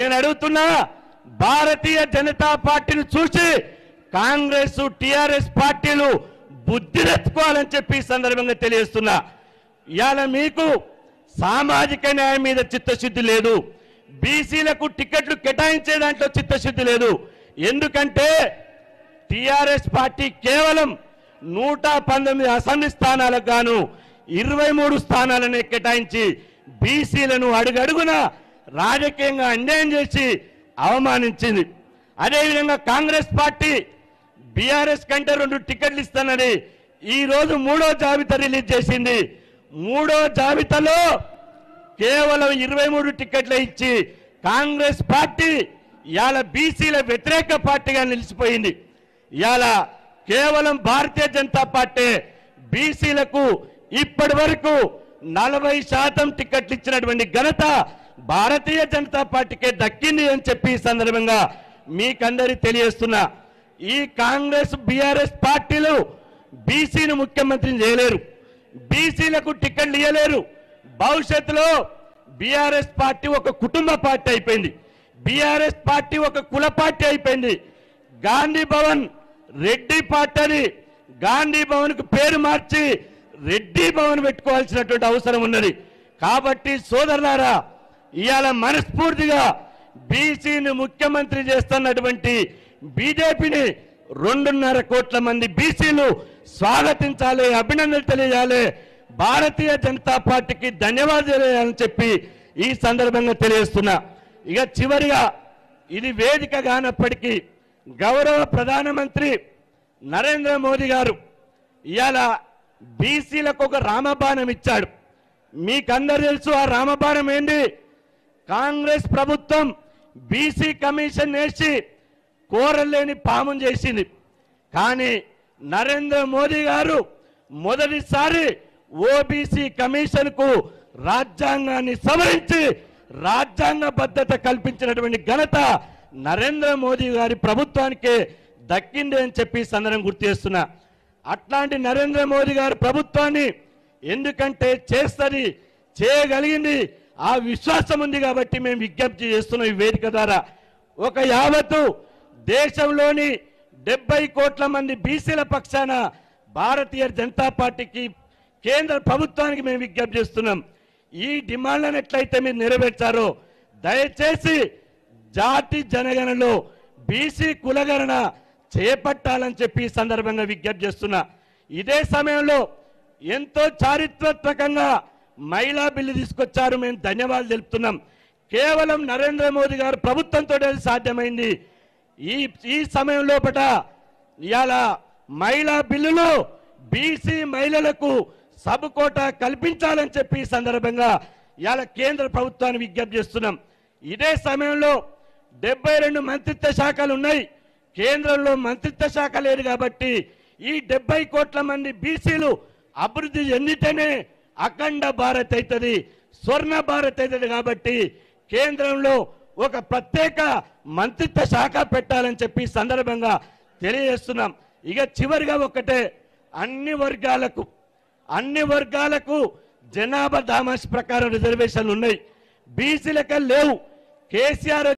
నేను అడుగుతున్నా భారతీయ జనతా పార్టీని చూసి కాంగ్రెస్ టిఆర్ఎస్ పార్టీలు బుద్ధిరెత్తుకోవాలని చెప్పి ఈ సందర్భంగా తెలియజేస్తున్నా ఇవాళ మీకు సామాజిక న్యాయం మీద చిత్తశుద్ధి లేదు బీసీలకు టికెట్లు కేటాయించే దాంట్లో చిత్తశుద్ధి లేదు ఎందుకంటే టిఆర్ఎస్ పార్టీ కేవలం నూట పంతొమ్మిది అసెంబ్లీ స్థానాలకు గాను ఇరవై మూడు స్థానాలని కేటాయించి బీసీలను అడుగడుగున రాజకీయంగా అన్యాయం చేసి అవమానించింది అదేవిధంగా కాంగ్రెస్ పార్టీ బీఆర్ఎస్ కంటే రెండు టికెట్లు ఇస్తానని ఈ రోజు మూడో జాబితా రిలీజ్ చేసింది మూడో జాబితాలో కేవలం ఇరవై మూడు టికెట్లు ఇచ్చి కాంగ్రెస్ పార్టీ ఇవాళ బీసీల వ్యతిరేక పార్టీగా నిలిచిపోయింది ఇవాళ కేవలం భారతీయ జనతా పార్టీ బీసీలకు ఇప్పటి వరకు నలభై శాతం టికెట్లు ఇచ్చినటువంటి ఘనత భారతీయ జనతా పార్టీకే దక్కింది అని చెప్పి ఈ సందర్భంగా మీకందరి తెలియజేస్తున్నా ఈ కాంగ్రెస్ బీఆర్ఎస్ పార్టీలు బీసీని ముఖ్యమంత్రిని చేయలేరు బీసీలకు టికెట్లు ఇవ్వలేరు భవిష్యత్తులో బీఆర్ఎస్ పార్టీ ఒక కుటుంబ పార్టీ అయిపోయింది బీఆర్ఎస్ పార్టీ ఒక కుల పార్టీ అయిపోయింది గాంధీ భవన్ రెడ్డి పార్టీ అని గాంధీ భవన్ కు పేరు మార్చి రెడ్డి భవన్ పెట్టుకోవాల్సినటువంటి అవసరం ఉన్నది కాబట్టి సోదరులారా ఇవాళ మనస్ఫూర్తిగా బీసీని ముఖ్యమంత్రి చేస్తున్నటువంటి బీజేపీని రెండున్నర కోట్ల మంది బీసీలు స్వాగతించాలి అభినందనలు తెలియజేయాలి భారతీయ జనతా పార్టీకి ధన్యవాదాలు తెలియాలని చెప్పి ఈ సందర్భంగా తెలియజేస్తున్నా ఇక చివరిగా ఇది వేదిక కానప్పటికీ గౌరవ ప్రధానమంత్రి నరేంద్ర మోదీ గారు ఇవాళ బీసీలకు ఒక రామబాణం ఇచ్చాడు మీకందరు తెలుసు ఆ రామబాణం ఏంటి కాంగ్రెస్ ప్రభుత్వం బీసీ కమిషన్ వేసి కోరలేని పాము చేసింది కానీ నరేంద్ర మోదీ గారు మొదటిసారి ఓబీసీ కమిషన్ కు రాజ్యాంగాన్ని సవరించి రాజ్యాంగ భద్రత కల్పించినటువంటి ఘనత నరేంద్ర మోదీ గారి ప్రభుత్వానికే దక్కింది అని చెప్పి ఈ సందర్భం గుర్తు చేస్తున్నా అట్లాంటి నరేంద్ర మోదీ గారి ప్రభుత్వాన్ని ఎందుకంటే చేస్తుంది చేయగలిగింది ఆ విశ్వాసం ఉంది కాబట్టి మేము విజ్ఞప్తి చేస్తున్నాం ఈ వేదిక ద్వారా ఒక యావత్తు దేశంలోని డెబ్బై కోట్ల మంది బీసీల పక్షాన భారతీయ జనతా పార్టీకి కేంద్ర ప్రభుత్వానికి మేము విజ్ఞప్తి చేస్తున్నాం ఈ డిమాండ్లను ఎట్లయితే మీరు నెరవేర్చారో దయచేసి జాతి జనగణలో బీసీ కులగణన చేపట్టాలని చెప్పి ఈ సందర్భంగా విజ్ఞప్తి చేస్తున్నా ఇదే సమయంలో ఎంతో చారిత్రాత్మకంగా మహిళా బిల్లు తీసుకొచ్చారు మేము ధన్యవాదాలు తెలుపుతున్నాం కేవలం నరేంద్ర మోదీ గారు ప్రభుత్వంతో అది సాధ్యమైంది ఈ ఈ సమయం లోపట ఇవాళ మహిళా బిల్లులో బీసీ మహిళలకు సబ్ కోటా కల్పించాలని చెప్పి ఈ సందర్భంగా ఇవాళ కేంద్ర ప్రభుత్వాన్ని విజ్ఞప్తి చేస్తున్నాం ఇదే సమయంలో డెబ్బై రెండు మంత్రిత్వ శాఖలు ఉన్నాయి కేంద్రంలో మంత్రిత్వ శాఖ లేదు కాబట్టి ఈ డెబ్బై కోట్ల మంది బీసీలు అభివృద్ధి చెందితేనే అఖండ భారత్ అవుతుంది స్వర్ణ భారత్ అవుతుంది కాబట్టి కేంద్రంలో ఒక ప్రత్యేక మంత్రిత్వ శాఖ పెట్టాలని చెప్పి ఈ సందర్భంగా తెలియజేస్తున్నాం ఇక చివరిగా ఒకటే అన్ని వర్గాలకు అన్ని వర్గాలకు జనాభా దామాష్ ప్రకారం రిజర్వేషన్లు ఉన్నాయి బీసీలకే లేవు కేసీఆర్